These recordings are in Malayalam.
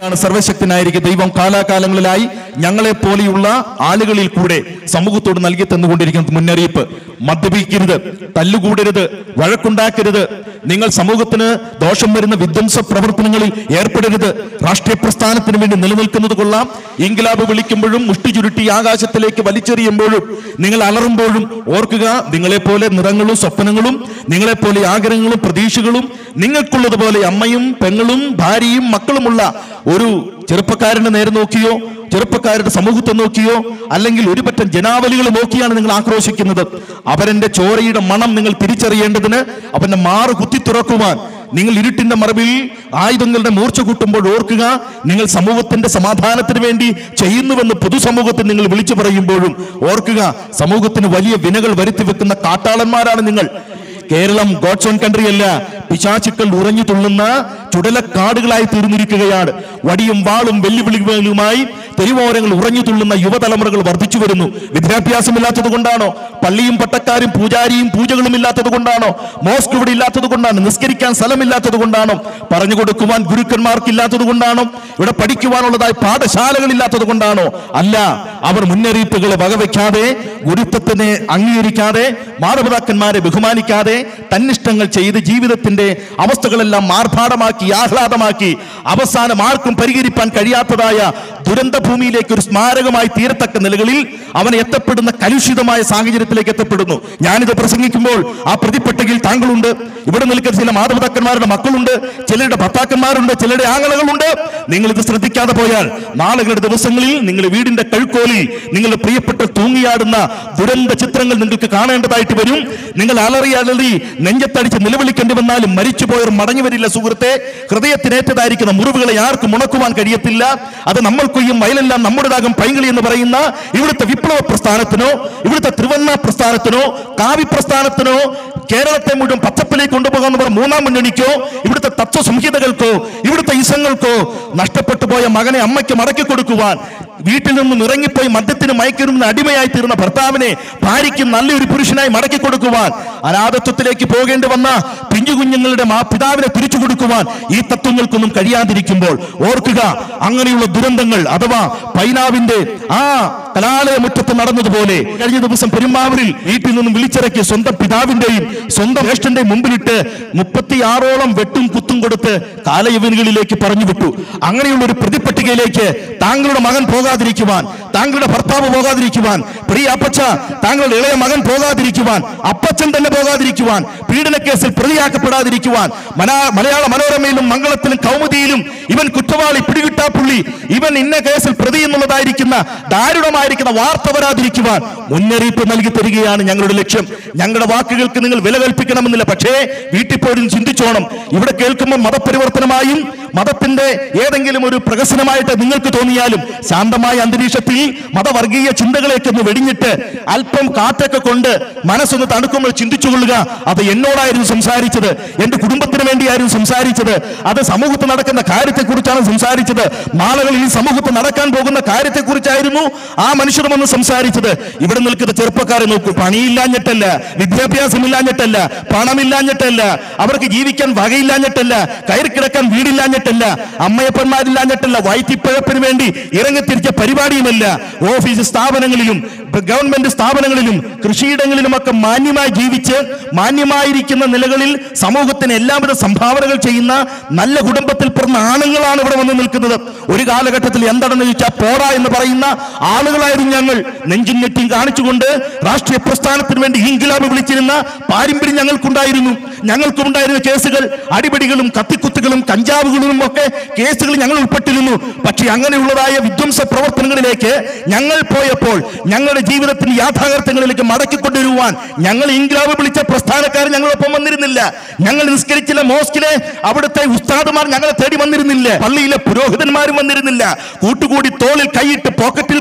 ാണ് സർവശക്തനായിരിക്കും ദൈവം കാലാകാലങ്ങളിലായി ഞങ്ങളെ പോലെയുള്ള ആളുകളിൽ കൂടെ സമൂഹത്തോട് നൽകി തന്നുകൊണ്ടിരിക്കുന്ന മുന്നറിയിപ്പ് മദ്യപിക്കരുത് തല്ലുകൂടരുത് വഴക്കുണ്ടാക്കരുത് നിങ്ങൾ സമൂഹത്തിന് ദോഷം വരുന്ന വിധ്വംസ പ്രവർത്തനങ്ങളിൽ ഏർപ്പെടരുത് രാഷ്ട്രീയ പ്രസ്ഥാനത്തിന് വേണ്ടി നിലനിൽക്കുന്നത് കൊള്ളാം ഇൻകിലാബ് വിളിക്കുമ്പോഴും മുഷ്ടി ചുരുട്ടി ആകാശത്തിലേക്ക് വലിച്ചെറിയുമ്പോഴും നിങ്ങൾ അലറുമ്പോഴും ഓർക്കുക നിങ്ങളെപ്പോലെ നിറങ്ങളും സ്വപ്നങ്ങളും നിങ്ങളെപ്പോലെ ആഗ്രഹങ്ങളും പ്രതീക്ഷകളും നിങ്ങൾക്കുള്ളതുപോലെ അമ്മയും പെങ്ങളും ഭാര്യയും മക്കളുമുള്ള ഒരു ചെറുപ്പക്കാരനെ നേരെ നോക്കിയോ ചെറുപ്പക്കാരുടെ സമൂഹത്തെ നോക്കിയോ അല്ലെങ്കിൽ ഒരു പറ്റം ജനാവലികൾ നോക്കിയാണ് നിങ്ങൾ ആക്രോശിക്കുന്നത് അവരന്റെ ചോരയുടെ മണം നിങ്ങൾ തിരിച്ചറിയേണ്ടതിന് അവന്റെ മാറ് കുത്തി തുറക്കുവാൻ നിങ്ങൾ ഇരുട്ടിന്റെ മറവിൽ ആയുധങ്ങളുടെ മൂർച്ച കൂട്ടുമ്പോൾ ഓർക്കുക നിങ്ങൾ സമൂഹത്തിന്റെ സമാധാനത്തിന് വേണ്ടി ചെയ്യുന്നുവെന്ന് പൊതുസമൂഹത്തിൽ നിങ്ങൾ വിളിച്ചു പറയുമ്പോഴും ഓർക്കുക സമൂഹത്തിന് വലിയ വിനകൾ വരുത്തി വെക്കുന്ന കാട്ടാളന്മാരാണ് നിങ്ങൾ കേരളം ഗോഡ്സ് ഓൺ കൺട്രി അല്ല പിശാചുക്കൾ ഉറഞ്ഞു തുള്ളുന്ന ചുടലക്കാടുകളായി തീർന്നിരിക്കുകയാണ് വടിയും വാളും വെല്ലുവിളികളുമായി തെരുവോരങ്ങൾ ഉറഞ്ഞു തുള്ളുന്ന യുവതലമുറകൾ വർദ്ധിച്ചു വരുന്നു വിദ്യാഭ്യാസമില്ലാത്തത് കൊണ്ടാണോ പള്ളിയും പട്ടക്കാരും പൂജാരിയും പൂജകളും ഇല്ലാത്തത് കൊണ്ടാണോ മോസ്ക് ഇവിടെ ഇല്ലാത്തത് കൊണ്ടാണ് നിസ്കരിക്കാൻ സ്ഥലമില്ലാത്തത് കൊണ്ടാണോ പറഞ്ഞു കൊടുക്കുവാൻ ഗുരുക്കന്മാർക്ക് ഇല്ലാത്തത് കൊണ്ടാണോ ഇവിടെ പഠിക്കുവാനുള്ളതായി പാഠശാലകൾ ഇല്ലാത്തത് കൊണ്ടാണോ അല്ല അവർ മുന്നറിയിപ്പുകളെ വകവെക്കാതെ ഗുരുത്വത്തിനെ അംഗീകരിക്കാതെ മാതാപിതാക്കന്മാരെ ബഹുമാനിക്കാതെ തന്നിഷ്ടങ്ങൾ ചെയ്ത് ജീവിതത്തിന്റെ അവസ്ഥകളെല്ലാം ആർഭാടമാക്കി ആഹ്ലാദമാക്കി അവസാനം ആർക്കും പരിഹരിപ്പാൻ കഴിയാത്തതായ ദുരന്ത ഭൂമിയിലേക്ക് ഒരു സ്മാരകമായി തീരത്തക്ക നിലകളിൽ അവൻ എത്തപ്പെടുന്ന കലുഷിതമായ സാഹചര്യത്തിലേക്ക് എത്തപ്പെടുന്നു ഞാനിത് പ്രസംഗിക്കുമ്പോൾ ആ പ്രതിപ്പട്ടികയിൽ താങ്കളുണ്ട് ഇവിടെ നിൽക്കുന്ന ചില മാതാപിതാക്കന്മാരുടെ മക്കളുണ്ട് ചിലരുടെ ഭർത്താക്കന്മാരുണ്ട് ചിലരുടെ ആങ്ങളകളുണ്ട് നിങ്ങൾ ഇത് ശ്രദ്ധിക്കാതെ പോയാൽ നാളുകളുടെ ദിവസങ്ങളിൽ നിങ്ങൾ വീടിന്റെ കഴുക്കോലിൽ നിങ്ങളുടെ പ്രിയപ്പെട്ട തൂങ്ങിയാടുന്ന ദുരന്ത ചിത്രങ്ങൾ നിങ്ങൾക്ക് കാണേണ്ടതായിട്ട് വരും നിങ്ങൾ അലറി അലറി നെഞ്ചത്തടിച്ച് നിലവിളിക്കേണ്ടി വന്നാലും മരിച്ചുപോയവർ മടങ്ങി വരില്ല സുഹൃത്തെ ഹൃദയത്തിനേറ്റതായിരിക്കുന്ന മുറിവുകളെ ആർക്കും ഉണക്കുവാൻ കഴിയത്തില്ല അത് നമ്മൾ കൊയ്യും വയലെല്ലാം നമ്മുടേതാകും പൈങ്കിളി എന്ന് പറയുന്ന ഇവിടുത്തെ വിപ്ലവ പ്രസ്ഥാനത്തിനോ ഇവിടുത്തെ ത്രിവർണ്ണ പ്രസ്ഥാനത്തിനോ കാവി പ്രസ്ഥാനത്തിനോ കേരളത്തെ മുഴുവൻ പച്ചപ്പിലേക്ക് കൊണ്ടുപോകാന്ന് പറഞ്ഞ മൂന്നാം മുന്നണിക്കോ ഇവിടുത്തെ തത്വ സംഹിതകൾക്കോ ഇവിടുത്തെ ഇസങ്ങൾക്കോ നഷ്ടപ്പെട്ടു പോയ മകനെ അമ്മയ്ക്ക് മടക്കി കൊടുക്കുവാൻ വീട്ടിൽ നിന്നും ഇറങ്ങിപ്പോയി മദ്യത്തിന് മയക്കിരുന്ന അടിമയായി തീർന്ന ഭർത്താവിനെ ഭാര്യയ്ക്ക് നല്ലൊരു പുരുഷനായി മടക്കി കൊടുക്കുവാൻ അനാഥത്വത്തിലേക്ക് പോകേണ്ടി വന്ന പിഞ്ചു കുഞ്ഞുങ്ങളുടെ മാ പിതാവിനെ തിരിച്ചു കൊടുക്കുവാൻ ഈ തത്വങ്ങൾക്കൊന്നും കഴിയാതിരിക്കുമ്പോൾ ഓർക്കുക അങ്ങനെയുള്ള ദുരന്തങ്ങൾ അഥവാ പൈനാവിന്റെ ആ കലാലയ മുറ്റത്ത് നടന്നതുപോലെ കഴിഞ്ഞ ദിവസം പെരുമ്പാവൂരിൽ വീട്ടിൽ നിന്നും വിളിച്ചിറക്കി സ്വന്തം പിതാവിന്റെയും സ്വന്തം ജ്യേഷ്ഠന്റെയും മുമ്പിലിട്ട് മുപ്പത്തിയാറോളം വെട്ടും കുത്തും കൊടുത്ത് കാലയവനുകളിലേക്ക് പറഞ്ഞു വിട്ടു അങ്ങനെയുള്ള ഒരു പ്രതിപട്ടികയിലേക്ക് താങ്കളുടെ മകൻ പോകാതിരിക്കുവാൻ താങ്കളുടെ ഭർത്താവ് പോകാതിരിക്കുവാൻ പ്രിയ അപ്പച്ച താങ്കളുടെ ഇളയ മകൻ പോകാതിരിക്കുവാൻ അപ്പച്ചൻ തന്നെ പോകാതിരിക്കുവാൻ പീഡനക്കേസിൽ പ്രതിയാക്കപ്പെടാതിരിക്കുവാൻ മനാ- മലയാള മനോരമയിലും മംഗളത്തിലും കൗമുദിയിലും ഇവൻ കുറ്റവാളി പിടികിട്ടാപ്പുള്ളി ഇവൻ ഇന്ന കേസിൽ പ്രതി എന്നുള്ളതായിരിക്കുന്ന ദാരുണമായിരിക്കുന്ന വാർത്ത വരാതിരിക്കുവാൻ മുന്നറിയിപ്പ് നൽകി തരികയാണ് ഞങ്ങളുടെ ലക്ഷ്യം ഞങ്ങളുടെ വാക്കുകൾക്ക് നിങ്ങൾ വില കൽപ്പിക്കണമെന്നില്ല പക്ഷേ വീട്ടിൽ പോലും ചിന്തിച്ചോണം ഇവിടെ കേൾക്കുമ്പോൾ മതപരിവർത്തനമായും മതത്തിന്റെ ഏതെങ്കിലും ഒരു പ്രകസനമായിട്ട് നിങ്ങൾക്ക് തോന്നിയാലും ശാന്തമായ അന്തരീക്ഷത്തിൽ മതവർഗീയ ചിന്തകളേക്കൊന്ന് വെടിഞ്ഞിട്ട് അല്പം കാറ്റൊക്കെ കൊണ്ട് മനസ്സൊന്ന് തണുക്കുമ്പോൾ ചിന്തിച്ചുകൊള്ളുക അത് എന്നോടായിരുന്നു സംസാരിച്ചത് എന്റെ കുടുംബത്തിന് വേണ്ടിയായിരുന്നു സംസാരിച്ചത് അത് സമൂഹത്തിൽ നടക്കുന്ന കാര്യത്തെക്കുറിച്ചാണ് സംസാരിച്ചത് നാളുകളിൽ ഈ സമൂഹത്തിൽ നടക്കാൻ പോകുന്ന കാര്യത്തെക്കുറിച്ചായിരുന്നു ആ മനുഷ്യർ വന്ന് സംസാരിച്ചത് ഇവിടെ നിൽക്കുന്ന ചെറുപ്പക്കാരെ നോക്കൂ പണിയില്ലാഞ്ഞിട്ടല്ല വിദ്യാഭ്യാസമില്ലാഞ്ഞിട്ടല്ല പണമില്ലാഞ്ഞിട്ടല്ല അവർക്ക് ജീവിക്കാൻ വകയില്ലാഞ്ഞിട്ടല്ല കയറി കിടക്കാൻ വീടില്ലാഞ്ഞിട്ടല്ല അമ്മയപ്പന്മാരില്ലാഞ്ഞിട്ടല്ല വയറ്റിപ്പഴപ്പിന് വേണ്ടി ഇറങ്ങിത്തിരിച്ച പരിപാടിയുമല്ല ഓഫീസ് സ്ഥാപനങ്ങളിലും ഗവൺമെന്റ് സ്ഥാപനങ്ങളിലും കൃഷിയിടങ്ങളിലുമൊക്കെ മാന്യമായി ജീവിച്ച് മാന്യമായിരിക്കുന്ന നിലകളിൽ സമൂഹത്തിന് എല്ലാവിധ സംഭാവനകൾ ചെയ്യുന്ന നല്ല കുടുംബത്തിൽ പിറന്ന ആണുങ്ങളാണ് ഇവിടെ വന്ന് നിൽക്കുന്നത് ഒരു കാലഘട്ടത്തിൽ എന്താണെന്ന് ചോദിച്ചാൽ പോടാ എന്ന് പറയുന്ന ആളുകളായിരുന്നു ഞങ്ങൾ നെഞ്ചും നെറ്റിയും കാണിച്ചുകൊണ്ട് രാഷ്ട്രീയ പ്രസ്ഥാനത്തിന് വേണ്ടി ഇൻകിലാബ് വിളിച്ചിരുന്ന പാരമ്പര്യം ഞങ്ങൾക്കുണ്ടായിരുന്നു ഞങ്ങൾക്കുണ്ടായിരുന്ന കേസുകൾ അടിപിടികളും കത്തിക്കുത്തുകളും കഞ്ചാവുകളും ഒക്കെ കേസുകൾ ഞങ്ങൾ ഉൾപ്പെട്ടിരുന്നു പക്ഷേ അങ്ങനെയുള്ളതായ വിധ്വംസ പ്രവർത്തനങ്ങളിലേക്ക് ഞങ്ങൾ പോയപ്പോൾ ഞങ്ങളുടെ ജീവിതത്തിന് യാഥാർത്ഥ്യങ്ങളിലേക്ക് മടക്കിക്കൊണ്ടുവരുവാൻ ഞങ്ങൾ ഇൻഗ്ലാബ് വിളിച്ച പ്രസ്ഥാനക്കാർ ഞങ്ങളൊപ്പം വന്നിരുന്നില്ല ഞങ്ങൾ നിസ്കരിച്ചില്ല മോസ്കിലെ അവിടുത്തെ ഉസ്താദുമാർ ഞങ്ങളെ തേടി വന്നിരുന്നില്ല പള്ളിയിലെ പുരോഹിതന്മാരും വന്നിരുന്നില്ല കൂട്ടുകൂടി തോളിൽ കൈയിട്ട് പോക്കറ്റിൽ കൈയിട്ട്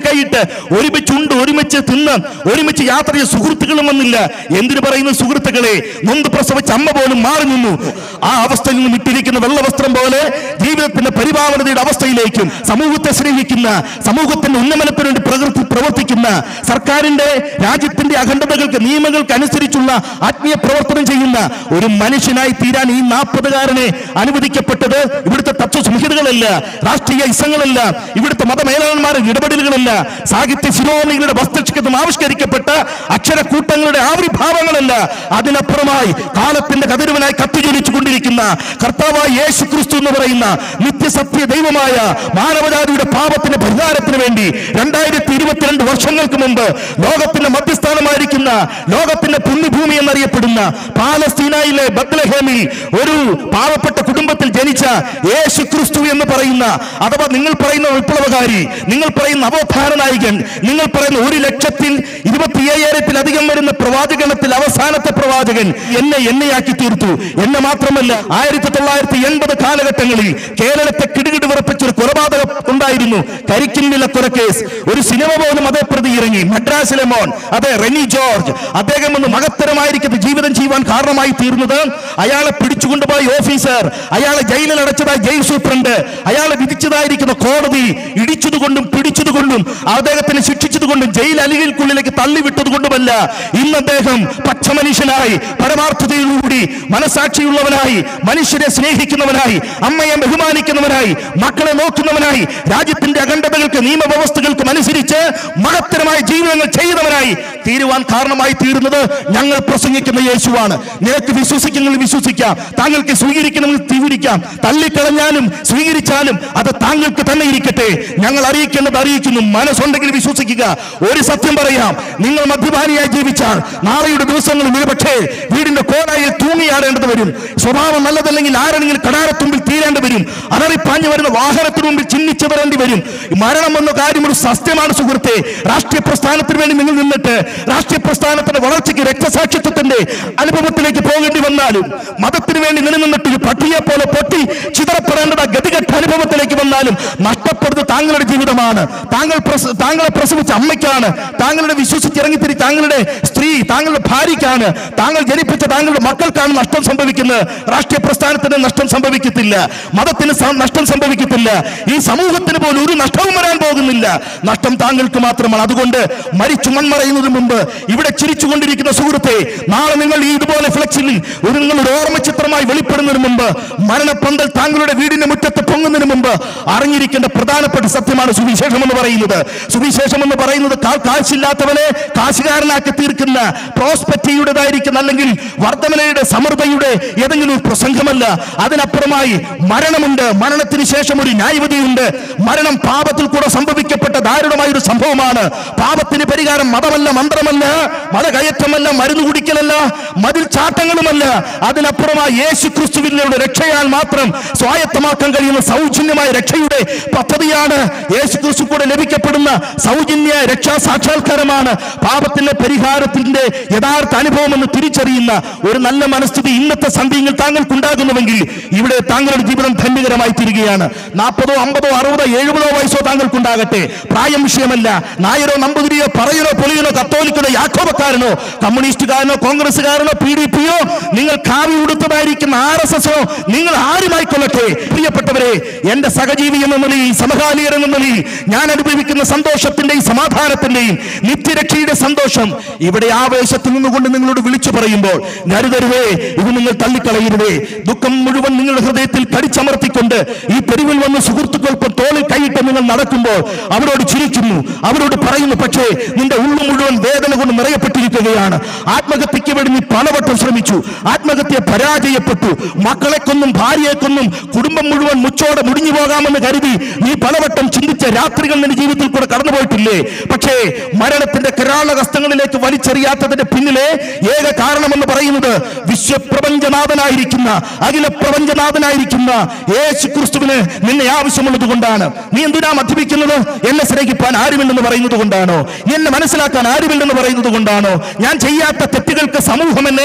ഒരുമിച്ചുണ്ട് ഒരുമിച്ച് തിന്ന് ഒരുമിച്ച് യാത്ര ചെയ്ത സുഹൃത്തുക്കളും വന്നില്ല എന്തിനു പറയുന്നു സുഹൃത്തുക്കളെ നൊന്ത് പ്രസവിച്ച അമ്മ പോലും മാറി നിന്നു ആ അവസ്ഥയിൽ നിന്ന് വിട്ടിരിക്കുന്ന വെള്ളവസ്ത്രം പോലെ ജീവിതത്തിന്റെ പരിപാവനതയുടെ അവസ്ഥയിലേക്കും സമൂഹത്തെ സ്നേഹിക്കുന്ന സമൂഹത്തിന്റെ ഉന്നമനത്തിന് വേണ്ടി പ്രകൃതി പ്രവർത്തിക്കുന്ന സർക്കാരിന്റെ രാജ്യത്തിന്റെ അഖണ്ഡതകൾക്ക് നിയമങ്ങൾക്ക് അനുസരിച്ചുള്ള ആത്മീയ പ്രവർത്തനം ചെയ്യുന്ന ഒരു മനുഷ്യനായി തീരാൻ ഈ നാൽപ്പതുകാരനെ അനുവദിക്കപ്പെട്ടത് ഇവിടുത്തെ തത്വസംഹിതകളല്ല രാഷ്ട്രീയ ഇസങ്ങളല്ല ഇവിടുത്തെ മതമേലാളന്മാരുടെ ഇടപെടലുകളല്ല സാഹിത്യ ശിരോമണികളുടെ വസ്തുക്ഷിതം ആവിഷ്കരിക്കപ്പെട്ട അക്ഷരക്കൂട്ടങ്ങളുടെ ആവിർഭാവങ്ങളല്ല അതിനപ്പുറമായി കാലത്തിന്റെ കതിരുവനായി കത്തിജ്വലിച്ചു കൊണ്ടിരിക്കുന്ന കർത്താവായ യേശു ക്രിസ്തു എന്ന് പറയുന്ന നിത്യസത്യ ദൈവമായ മാനവജാതിയുടെ പാപത്തിന്റെ പരിഹാരത്തിന് വേണ്ടി രണ്ടായിരത്തി ഇരുപത്തിരണ്ട് വർഷങ്ങൾക്ക് മുമ്പ് ലോകത്തിന്റെ മധ്യസ്ഥാനമായിരിക്കുന്ന ലോകത്തിന്റെ പുണ്യഭൂമി എന്നറിയപ്പെടുന്ന പാലസ്തീനയിലെ ബത്ലഹേമിൽ ഒരു പാവപ്പെട്ട കുടുംബത്തിൽ ജനിച്ച യേശു ക്രിസ്തു എന്ന് പറയുന്ന അഥവാ നിങ്ങൾ പറയുന്ന വിപ്ലവകാരി നിങ്ങൾ പറയുന്ന നവോത്ഥാന നായകൻ നിങ്ങൾ പറയുന്ന ഒരു ലക്ഷത്തിൽ ഇരുപത്തി അയ്യായിരത്തിലധികം വരുന്ന പ്രവാചകണത്തിൽ അവസാനത്തെ പ്രവാചകൻ എന്നെ എന്നെയാക്കി തീർത്തു എന്നെ മാത്രമല്ല ആയിരത്തി തൊള്ളായിരത്തി എൺപത് കാലഘട്ടങ്ങളിൽ കേരളത്തെ കിടുകിട് വിറപ്പിച്ച ഒരു കൊലപാതകം ഉണ്ടായിരുന്നു കരിക്കിൻവില കൊലക്കേസ് ഒരു സിനിമ പോലും അതേ പ്രതി ഇറങ്ങി മദ്രാസിലെ മോൻ അതെ റെനി ജോർജ് അദ്ദേഹം ഒന്ന് മഹത്തരമായിരിക്കുന്ന ജീവിതം ചെയ്യുവാൻ കാരണമായി തീർന്നത് അയാളെ പിടിച്ചുകൊണ്ടുപോയി ഓഫീസർ അയാളെ ജയിലിൽ അടച്ചതായി ജയിൽ സൂപ്രണ്ട് അയാളെ വിധിച്ചതായിരിക്കുന്ന കോടതി ഇടിച്ചതുകൊണ്ടും പിടിച്ചതുകൊണ്ടും അദ്ദേഹത്തിനെ ശിക്ഷിച്ചതുകൊണ്ടും ജയിൽ അലികൾക്കുള്ളിലേക്ക് തള്ളിവിട്ടതുകൊണ്ടുമല്ല ഇന്ന് അദ്ദേഹം പച്ചമനുഷ്യനായി പരമാർത്ഥതയിലൂടി മനസാക്ഷിയുള്ളവനായി മനുഷ്യരെ സ്നേഹിക്കുന്നവനായി അമ്മയെ ബഹുമാനിക്കുന്നവനായി മക്കളെ നോക്കുന്നവനായി രാജ്യത്തിന്റെ അഖണ്ഡതകൾക്ക് നിയമവ്യവസ്ഥകൾക്കും അനുസരിച്ച് മഹത്തരമായ ജീവിതങ്ങൾ ചെയ്തവനായി തീരുവാൻ കാരണമായി തീരുന്നത് ഞങ്ങൾ പ്രസംഗിക്കുന്ന യേശുവാണ് നിനക്ക് വിശ്വസിക്കുന്നെങ്കിൽ വിശ്വസിക്കാം താങ്കൾക്ക് സ്വീകരിക്കണമെങ്കിൽ സ്വീകരിക്കാം തള്ളിക്കളഞ്ഞാലും സ്വീകരിച്ചാലും അത് താങ്കൾക്ക് തന്നെ ഇരിക്കട്ടെ ഞങ്ങൾ അറിയിക്കേണ്ടത് അറിയിക്കുന്നു മനസ്സുണ്ടെങ്കിൽ വിശ്വസിക്കുക ഒരു സത്യം പറയാം നിങ്ങൾ മദ്യപാനിയായി ജീവിച്ചാൽ നാളെയുടെ ദിവസങ്ങളിൽ ഒരുപക്ഷേ വീടിന്റെ കോടായിൽ തൂങ്ങിയാടേണ്ടത് വരും സ്വഭാവം നല്ലതല്ലെങ്കിൽ ആരെങ്കിലും കടാരത്തുമ്പിൽ തീരേണ്ടി വരും അലറിപ്പാഞ്ഞു വരുന്ന വാഹനത്തിന് മുമ്പിൽ ചിഹ്നിച്ചവരേണ്ടി വരും മരണം എന്ന കാര്യം ഒരു സത്യമാണ് സുഹൃത്തെ രാഷ്ട്രീയ പ്രസ്ഥാനത്തിന് വേണ്ടി നിങ്ങൾ നിന്നിട്ട് രാഷ്ട്രീയ പ്രസ്ഥാനത്തിന്റെ വളർച്ചയ്ക്ക് രക്തസാക്ഷിത്വത്തിന്റെ അനുഭവത്തിലേക്ക് പോകേണ്ടി വന്നാലും മതത്തിന് വേണ്ടി നിലനിന്നിട്ട് ഒരു പട്ടിയെ പോലെ പൊട്ടി ചിതറപ്പെടേണ്ടത് ഗതികെട്ട അനുഭവത്തിലേക്ക് വന്നാലും നഷ്ടപ്പെടുന്നത് താങ്കളുടെ ജീവിതമാണ് താങ്കൾ പ്രസ- താങ്കളെ പ്രസവിച്ച അമ്മയ്ക്കാണ് താങ്കളുടെ വിശ്വസിച്ചിറങ്ങിത്തിരി താങ്കളുടെ സ്ത്രീ താങ്കളുടെ ഭാര്യയ്ക്കാണ് താങ്കൾ ജനിപ്പിച്ച താങ്കളുടെ മക്കൾക്കാണ് നഷ്ടം സംഭവിക്കുന്നത് രാഷ്ട്രീയ പ്രസ്ഥാനത്തിന് നഷ്ടം സംഭവിക്കത്തില്ല മതത്തിന് സ- നഷ്ടം സംഭവിക്കത്തില്ല ഈ സമൂഹത്തിന് പോലും ഒരു നഷ്ടവും വരാൻ പോകുന്നില്ല നഷ്ടം താങ്കൾക്ക് മാത്രമാണ് അതുകൊണ്ട് മരിച്ചു മൺമറയുന്നതിന് മുമ്പ് ഇവിടെ ചിരിച്ചുകൊണ്ടിരിക്കുന്ന സുഹൃത്തെ നാളെ നിങ്ങൾ ഈ ഇതുപോലെ ഫ്ലെക്സിൽ ഒരു നിങ്ങളുടെ ഓർമ്മ ചിത്രമായി വെളിപ്പെടുന്നതിന് മുമ്പ് മരണപ്പന്തൽ താങ്കളുടെ വീടിന്റെ മുറ്റത്ത് പൊങ്ങുന്നതിന് മുമ്പ് അറിഞ്ഞിരിക്കേണ്ട പ്രധാനപ്പെട്ട സത്യമാണ് സുവിശേഷം എന്ന് പറയുന്നത് സുവിശേഷം എന്ന് പറയുന്നത് കാ- കാശില്ലാത്തവനെ കാശുകാരനാക്കി തീർക്കുന്ന പ്രോസ്പെക്റ്റിയുടേതായിരിക്കുന്ന അല്ലെങ്കിൽ വർദ്ധമനയുടെ സമൃദ്ധയുടെ ഏതെങ്കിലും ഒരു പ്രസംഗമല്ല അതിനപ്പുറമായി മരണമുണ്ട് മരണത്തിന് ശേഷം ഒരു ന്യായവിധിയുണ്ട് മരണം പാപത്തിൽ കൂടെ സംഭവിക്കപ്പെട്ട ദാരുണമായ ഒരു സംഭവമാണ് പാപത്തിന് പരിഹാരം മതമല്ല മന്ത്രമല്ല മതകയറ്റമല്ല മരുന്ന് കുടിക്കലല്ല മതിൽ ചാട്ടങ്ങളുമല്ല അതിനപ്പുറമായി യേശു ക്രിസ്തുവിന്റെ രക്ഷയാൽ മാത്രം സ്വായത്തമാക്കാൻ കഴിയുന്ന സൗജന്യമായ രക്ഷയുടെ പദ്ധതിയാണ് യേശു ക്രിസ്തു കൂടെ ലഭിക്കപ്പെടുന്ന സൗജന്യ രക്ഷാ സാക്ഷാത്കാരമാണ് പാപത്തിന്റെ പരിഹാരത്തിന്റെ യഥാർത്ഥ അനുഭവം എന്ന് തിരിച്ചറിയുന്ന ഒരു നല്ല മനസ്ഥിതി ഇന്നത്തെ സന്ധ്യയിൽ താങ്കൾക്കുണ്ടാകുന്നുവെങ്കിൽ ഇവിടെ താങ്കളുടെ ജീവിതം ധന്യകരമായി തീരുകയാണ് നാൽപ്പതോ അമ്പതോ അറുപതോ എഴുപതോ വയസ്സോ താങ്കൾക്കുണ്ടാകട്ടെ പ്രായം വിഷയമല്ല നായരോ നമ്പൂതിരിയോ പറയനോ പൊളിയനോ കത്തോലിക്കനോ യാക്കോബക്കാരനോ കമ്മ്യൂണിസ്റ്റുകാരനോ കോൺഗ്രസ്സുകാരനോ പി ഡി പിയോ നിങ്ങൾ കാവി ഉടുത്തതായിരിക്കുന്ന ആർ എസ് എസോ നിങ്ങൾ ആരുമായിക്കൊള്ളട്ടെ പ്രിയപ്പെട്ടവരെ എന്റെ സഹജീവി എന്ന നിലയിൽ സമകാലികർ എന്ന നിലയിൽ ഞാൻ അനുഭവിക്കുന്ന സന്തോഷത്തിന്റെയും സമാധാനത്തിന്റെയും നിത്യരക്ഷയുടെ സന്തോഷം ഇവിടെ ആവേശത്തിൽ നിന്നുകൊണ്ട് നിങ്ങളോട് വിളിച്ചു പറയുമ്പോൾ കരുതരുതേ ഇത് നിങ്ങൾ തള്ളിക്കളയരുതേ ദുഃഖം മുഴുവൻ നിങ്ങളുടെ ഹൃദയത്തിൽ കടിച്ചമർത്തിക്കൊണ്ട് ഈ തെരുവിൽ വന്ന് സുഹൃത്തുക്കൾക്കൊപ്പം തോളിൽ കൈയിട്ട് നിങ്ങൾ നടക്കുമ്പോൾ അവരോട് ചിരിക്കുന്നു അവരോട് പറയുന്നു പക്ഷേ നിന്റെ ഉള്ളു മുഴുവൻ വേദന കൊണ്ട് നിറയപ്പെട്ടിരിക്കുകയാണ് ആത്മഹത്യക്ക് വേണ്ടി നീ പലവട്ടം ശ്രമിച്ചു ആത്മഹത്യ പരാജയപ്പെട്ടു മക്കളെ കൊന്നും ഭാര്യയെ കൊന്നും കുടുംബം മുഴുവൻ മുച്ചോടെ മുടിഞ്ഞു പോകാമെന്ന് കരുതി നീ പലവട്ടം ചിന്തിച്ച രാത്രികൾ നിന്റെ ജീവിതത്തിൽ കൂടെ കടന്നുപോയിട്ടില്ലേ പക്ഷേ മരണത്തിന്റെ കരാളഹസ്തങ്ങളിലേക്ക് വലിച്ചെറിയാത്തതിന്റെ പിന്നിലെ ഏക കാരണമെന്ന് പറയുന്നത് വിശ്വപ്രപഞ്ചനാഥനായിരിക്കുന്ന അഖില പ്രപഞ്ചനാഥനായിരിക്കുന്ന യേശു ക്രിസ്തുവിന് നിന്നെ ആവശ്യമുള്ളത് കൊണ്ടാണ് നീ എന്തിനാ മദ്യപിക്കുന്നത് എന്നെ സ്നേഹിപ്പാൻ ആരുമില്ലെന്ന് പറയുന്നത് കൊണ്ടാണോ എന്നെ മനസ്സിലാക്കാൻ ആരുമില്ലെന്ന് പറയുന്നത് കൊണ്ടാണോ ഞാൻ ചെയ്യാത്ത തെറ്റുകൾക്ക് സമൂഹം എന്നെ കുറ്റം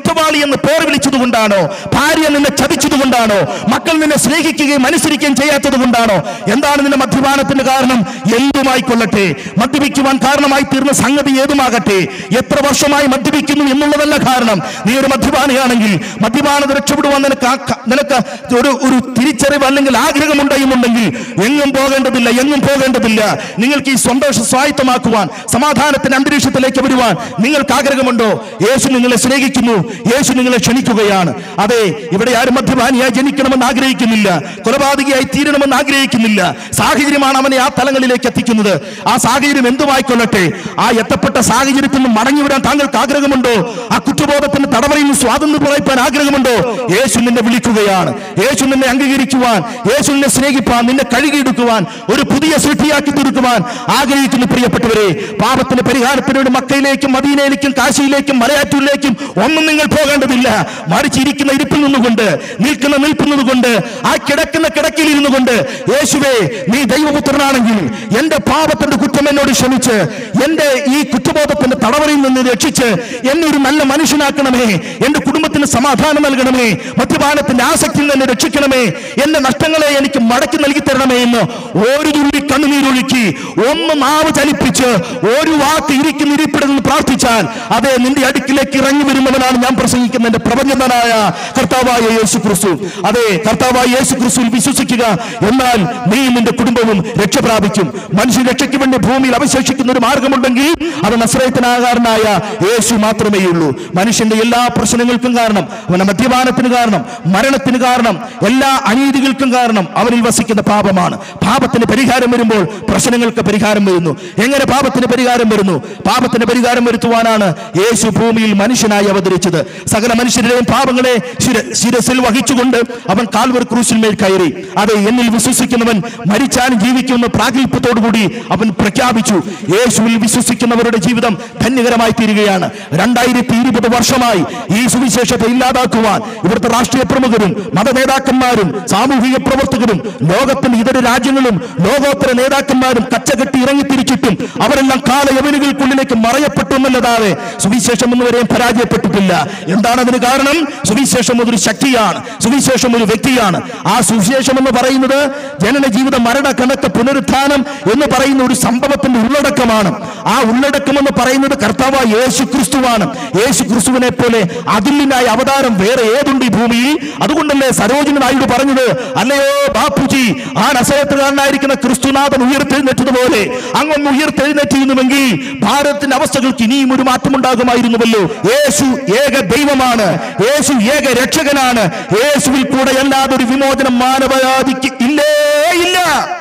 കുറ്റവാളി എന്ന് പേർ വിളിച്ചത് കൊണ്ടാണോ ഭാര്യ നിന്നെ ചതിച്ചത് കൊണ്ടാണോ മക്കൾ നിന്നെ സ്നേഹിക്കുകയും അനുസരിക്കുകയും ചെയ്യാത്തത് കൊണ്ടാണോ എന്താണ് നിന്റെ മദ്യപാനത്തിന്റെ കാരണം എന്തുമായിക്കൊള്ളട്ടെ മദ്യപിക്കുവാൻ കാരണമായി തീർന്ന സംഗതി ഏതുമാകട്ടെ എത്ര വർഷമായി മദ്യപിക്കുന്നു എന്നുള്ളതല്ല കാരണം നീ ഒരു മദ്യപാനിയാണെങ്കിൽ മദ്യപാനത രക്ഷപ്പെടുവാൻ നിനക്ക് ആ ക- നിനക്ക് ഒരു ഒരു തിരിച്ചറിവ് അല്ലെങ്കിൽ ആഗ്രഹമുണ്ടെന്നുണ്ടെങ്കിൽ എങ്ങും പോകേണ്ടതില്ല എങ്ങും പോകേണ്ടതില്ല നിങ്ങൾക്ക് ഈ സന്തോഷം സ്വായത്തമാക്കുവാൻ സമാധാനത്തിന്റെ അന്തരീക്ഷത്തിലേക്ക് വരുവാൻ നിങ്ങൾക്ക് ആഗ്രഹമുണ്ടോ യേശു നിങ്ങളെ സ്നേഹിക്കുന്നു യേശു നിങ്ങളെ ക്ഷണിക്കുകയാണ് അതെ ഇവിടെ ആരും മദ്യപാനിയായി ജനിക്കണമെന്ന് ആഗ്രഹിക്കുന്നില്ല കൊലപാതകയായി തീരണമെന്ന് ആഗ്രഹിക്കുന്നില്ല സാഹചര്യമാണ് അവനെ ആ തലങ്ങളിലേക്ക് എത്തിക്കുന്നത് ആ സാഹചര്യം എന്തുമായിക്കൊള്ളട്ടെ ആ എത്തപ്പെട്ട സാഹചര്യത്തിൽ നിന്ന് മടങ്ങി വരാൻ താങ്കൾക്ക് ആഗ്രഹമുണ്ടോ ആ കുറ്റബോധത്തിന് തടവറയിൽ നിന്ന് സ്വാതന്ത്ര്യം പറയിപ്പാൻ ആഗ്രഹമുണ്ടോ യേശു നിന്നെ വിളിക്കുകയാണ് യേശു നിന്നെ അംഗീകരിക്കുവാൻ യേശു നിന്നെ സ്നേഹിപ്പാൻ നിന്നെ കഴുകിയെടുക്കുവാൻ ഒരു പുതിയ സൃഷ്ടിയാക്കി തീർക്കുവാൻ ആഗ്രഹിക്കുന്ന പ്രിയപ്പെട്ടവരെ പാപത്തിന്റെ പരിഹാരത്തിന് വേണ്ടി മക്കയിലേക്കും മദീനയിലേക്കും കാശിയിലേക്കും മലയാറ്റൂരിലേക്കും ഒന്നും നിങ്ങൾ പോകേണ്ടതില്ല മറിച്ചിരിക്കുന്ന ഇരിപ്പിൽ നിന്നുകൊണ്ട് നിൽക്കുന്ന നിൽപ്പിൽ നിന്നുകൊണ്ട് ആ കിടക്കുന്ന കിടക്കയിൽ ഇരുന്നു കൊണ്ട് യേശുവേ നീ ദൈവപുത്രനാണെങ്കിൽ എന്റെ പാപത്തിന്റെ കുറ്റം എന്നോട് ക്ഷമിച്ച് എന്റെ ഈ കുറ്റബോധത്തിന്റെ തടവറയിൽ നിന്ന് രക്ഷിച്ച് എന്നെ ഒരു നല്ല മനുഷ്യനാക്കണമേ എന്റെ കുടുംബത്തിന് സമാധാനം നൽകണമേ മദ്യപാനത്തിന്റെ ആസക്തിയിൽ നിന്ന് രക്ഷിക്കണമേ എന്റെ നഷ്ടങ്ങളെ എനിക്ക് മടക്കി നൽകി തരണമേ എന്ന് ഒരു തുള്ളി കണ്ണുനീരൊഴുക്കി ഒന്ന് നാവ് ചലിപ്പിച്ച് ഒരു വാക്ക് ഇരിക്കുന്ന ഇരിപ്പിടൽ നിന്ന് പ്രാർത്ഥിച്ചാൽ അതെ നിന്റെ അടുക്കിലേക്ക് ഇറങ്ങി വരുന്നവനാണ് ഞാൻ പ്രസംഗിക്കുന്ന എന്റെ പ്രപഞ്ചനായ കർത്താവായ യേശു ക്രിസ്തു അതെ കർത്താവായ യേശു ക്രിസ്തുവിൽ വിശ്വസിക്കുക എന്നാൽ നീ നിന്റെ കുടുംബവും രക്ഷ പ്രാപിക്കും മനുഷ്യ രക്ഷയ്ക്ക് വേണ്ടി ഭൂമിയിൽ അവശേഷിക്കുന്ന ഒരു മാർഗമുണ്ടെങ്കിൽ അത് നസ്രയത്തിനാകാരനായ യേശു മാത്രമേ ഉള്ളൂ മനുഷ്യന്റെ എല്ലാ പ്രശ്നങ്ങൾക്കും കാരണം അവന്റെ മദ്യപാനത്തിന് കാരണം മരണത്തിന് കാരണം എല്ലാ അനീതികൾക്കും കാരണം അവനിൽ വസിക്കുന്ന പാപമാണ് പാപത്തിന് പരിഹാരം വരുമ്പോൾ പ്രശ്നങ്ങൾക്ക് പരിഹാരം വരുന്നു എങ്ങനെ പാപത്തിന് പരിഹാരം വരുന്നു പാപത്തിന് പരിഹാരം വരുത്തുവാനാണ് യേശു ഭൂമിയിൽ മനുഷ്യനായി അവതരിച്ചത് സകല മനുഷ്യരുടെയും പാപങ്ങളെ ശിര- ശിരസിൽ വഹിച്ചുകൊണ്ട് അവൻ കാൽവർ ക്രൂശിന്മേൽ കയറി അതെ എന്നിൽ വിശ്വസിക്കുന്നവൻ മരിച്ചാലും ജീവിക്കുമെന്ന് പ്രാഗൽഭ്യത്തോടുകൂടി അവൻ പ്രഖ്യാപിച്ചു യേശുവിൽ വിശ്വസിക്കുന്നവരുടെ ജീവിതം ധന്യകരമായി തീരുകയാണ് രണ്ടായിരത്തി ഇരുപത് വർഷമായി ഈ സുവിശേഷത്തെ ഇല്ലാതാക്കുവാൻ ഇവിടുത്തെ രാഷ്ട്രീയ പ്രമുഖരും മതനേതാക്കന്മാരും സാമൂഹിക പ്രവർത്തകരും ലോകത്തിന്റെ ഇതര രാജ്യങ്ങളും ലോകോത്തര നേതാക്കന്മാരും കച്ചകെട്ടി ഇറങ്ങിത്തിരിച്ചിട്ടും അവരെല്ലാം കാലയവനുകൾക്കുള്ളിലേക്ക് മറയപ്പെട്ടു എന്നല്ലാതെ സുവിശേഷം എന്നുവരെയും പരാജയപ്പെട്ടിട്ടില്ല എന്താണ് അതിന് കാരണം സുവിശേഷം ഒരു ശക്തിയാണ് സുവിശേഷം ഒരു വ്യക്തിയാണ് ആ സുവിശേഷം എന്ന് പറയുന്നത് ജനന ജീവിത മരണ കണക്ക് പുനരുത്ഥാനം എന്ന് പറയുന്ന ഒരു സംഭവത്തിന്റെ ഉള്ളടക്കമാണ് ആ ഉള്ളടക്കം എന്ന് പറയുന്നത് കർത്താവ് യേശു ക്രിസ്തുവാണ് യേശു ക്രിസ്തുവിനെ പോലെ അതുല്യനായ അവതാരം വേറെ ഏതുണ്ട് ഈ ഭൂമിയിൽ അതുകൊണ്ടല്ലേ സരോജിനി നായിഡു പറഞ്ഞത് അല്ലയോ ബാപ്പുജി ആ നസരത്തുകാരനായിരിക്കുന്ന ക്രിസ്തുനാഥൻ ഉയർത്തെഴുന്നേറ്റതുപോലെ അങ്ങൊന്ന് ഉയർത്തെഴുന്നേറ്റിരുന്നുവെങ്കിൽ ഭാരതത്തിന്റെ അവസ്ഥകൾക്ക് ഇനിയും ഒരു മാറ്റമുണ്ടാകുമായിരുന്നുവല്ലോ യേശു ഏക ദൈവമാണ് യേശു ഏക രക്ഷകനാണ് യേശുവിൽ കൂടെ അല്ലാതെ ഒരു വിമോചനം മാനവജാതിക്ക് ഇല്ലേ ഇല്ല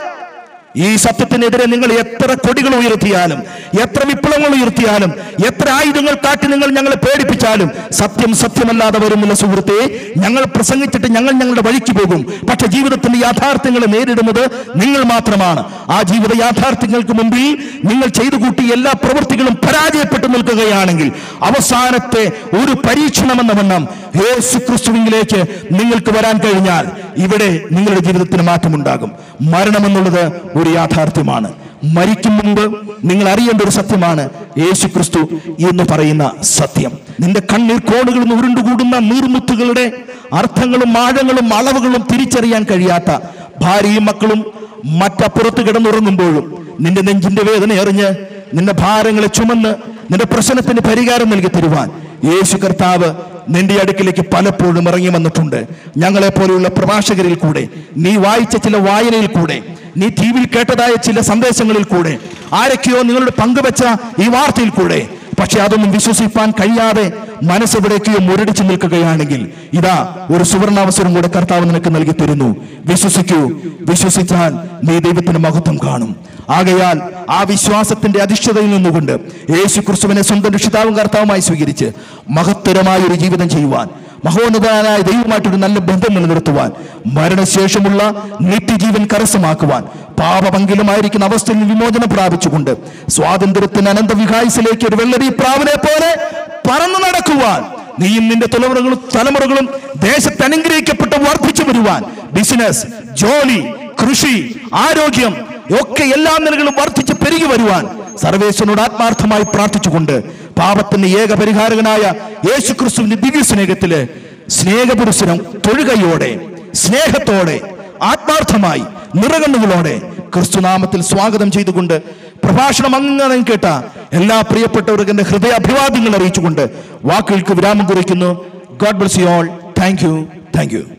ഈ സത്യത്തിനെതിരെ നിങ്ങൾ എത്ര കൊടികൾ ഉയർത്തിയാലും എത്ര വിപ്ലവങ്ങൾ ഉയർത്തിയാലും എത്ര ആയുധങ്ങൾ കാട്ടി നിങ്ങൾ ഞങ്ങളെ പേടിപ്പിച്ചാലും സത്യം സത്യമല്ലാതെ വരുന്നില്ല സുഹൃത്തെ ഞങ്ങൾ പ്രസംഗിച്ചിട്ട് ഞങ്ങൾ ഞങ്ങളുടെ വഴിക്ക് പോകും പക്ഷെ ജീവിതത്തിന്റെ യാഥാർത്ഥ്യങ്ങളെ നേരിടുന്നത് നിങ്ങൾ മാത്രമാണ് ആ ജീവിത യാഥാർത്ഥ്യങ്ങൾക്ക് മുമ്പിൽ നിങ്ങൾ ചെയ്തു കൂട്ടി എല്ലാ പ്രവൃത്തികളും പരാജയപ്പെട്ടു നിൽക്കുകയാണെങ്കിൽ അവസാനത്തെ ഒരു പരീക്ഷണമെന്ന വണ്ണം യേശു ക്രിസ്തുവിലേക്ക് നിങ്ങൾക്ക് വരാൻ കഴിഞ്ഞാൽ ഇവിടെ നിങ്ങളുടെ ജീവിതത്തിന് മാറ്റമുണ്ടാകും മരണമെന്നുള്ളത് ഒരു യാഥാർത്ഥ്യമാണ് മരിക്കും മുമ്പ് നിങ്ങൾ അറിയേണ്ട ഒരു സത്യമാണ് യേശു ക്രിസ്തു എന്ന് പറയുന്ന സത്യം നിന്റെ കണ്ണീർ കോണുകളിൽ നിന്ന് ഉരുണ്ടുകൂടുന്ന നീർമുത്തുകളുടെ അർത്ഥങ്ങളും ആഴങ്ങളും അളവുകളും തിരിച്ചറിയാൻ കഴിയാത്ത ഭാര്യയും മക്കളും മറ്റപ്പുറത്ത് കിടന്നുറങ്ങുമ്പോഴും നിന്റെ നെഞ്ചിന്റെ വേദന എറിഞ്ഞ് നിന്റെ ഭാരങ്ങളെ ചുമന്ന് നിന്റെ പ്രശ്നത്തിന് പരിഹാരം നൽകി തരുവാൻ യേശു കർത്താവ് നിന്റെ അടുക്കിലേക്ക് പലപ്പോഴും ഇറങ്ങി വന്നിട്ടുണ്ട് ഞങ്ങളെ പോലെയുള്ള പ്രഭാഷകരിൽ കൂടെ നീ വായിച്ച ചില വായനയിൽ കൂടെ നീ ടി വിയിൽ കേട്ടതായ ചില സന്ദേശങ്ങളിൽ കൂടെ ആരൊക്കെയോ നിങ്ങളുടെ പങ്കുവെച്ച ഈ വാർത്തയിൽ കൂടെ പക്ഷെ അതൊന്നും വിശ്വസിപ്പാൻ കഴിയാതെ മനസ്സെവിടേക്കോ മുരടിച്ചു നിൽക്കുകയാണെങ്കിൽ ഇതാ ഒരു സുവർണാവസരം കൂടെ കർത്താവ് നിനക്ക് നൽകി തരുന്നു വിശ്വസിക്കൂ വിശ്വസിച്ചാൽ നീ ദൈവത്തിന്റെ മഹത്വം കാണും ആകയാൽ ആ വിശ്വാസത്തിന്റെ അധിഷ്ഠതയിൽ നിന്നുകൊണ്ട് യേശു ക്രിസ്തുവിനെ സ്വന്തം രക്ഷിതാവും കർത്താവുമായി സ്വീകരിച്ച് മഹത്തരമായ ഒരു ജീവിതം ചെയ്യുവാൻ മഹോന്നതനായ ദൈവമായിട്ടൊരു നല്ല ബന്ധം നിലനിർത്തുവാൻ മരണശേഷമുള്ള നിത്യജീവൻ കരസ്ഥമാക്കുവാൻ പാപപങ്കിലുമായിരിക്കുന്ന അവസ്ഥയിൽ നിന്ന് വിമോചനം പ്രാപിച്ചുകൊണ്ട് സ്വാതന്ത്ര്യത്തിന് അനന്തവിഹായസിലേക്ക് ഒരു വെള്ളരി പ്രാവിനെ പോലെ പറന്നു നടക്കുവാൻ നീയും നിന്റെ തലമുറകളും തലമുറകളും ദേശത്ത് അനുഗ്രഹിക്കപ്പെട്ട് വർദ്ധിച്ചു വരുവാൻ ബിസിനസ് ജോലി കൃഷി ആരോഗ്യം ഒക്കെ എല്ലാ നിലകളും വർദ്ധിച്ച് പെരുകി വരുവാൻ സർവേശ്വരനോട് ആത്മാർത്ഥമായി പ്രാർത്ഥിച്ചുകൊണ്ട് പാപത്തിന്റെ ഏക പരിഹാരകനായ യേശു ക്രിസ്തുവിന്റെ ദിവ്യ സ്നേഹത്തില് സ്നേഹപുരുഷനം തൊഴുകയോടെ സ്നേഹത്തോടെ ആത്മാർത്ഥമായി നിറകണ്ണുകളോടെ ക്രിസ്തുനാമത്തിൽ സ്വാഗതം ചെയ്തുകൊണ്ട് പ്രഭാഷണം അങ്ങനെ കേട്ട എല്ലാ പ്രിയപ്പെട്ടവർക്കും എന്റെ ഹൃദയ അഭിവാദ്യങ്ങൾ അറിയിച്ചുകൊണ്ട് വാക്കുകൾക്ക് വിരാമം കുറിക്കുന്നു God bless you all thank you thank U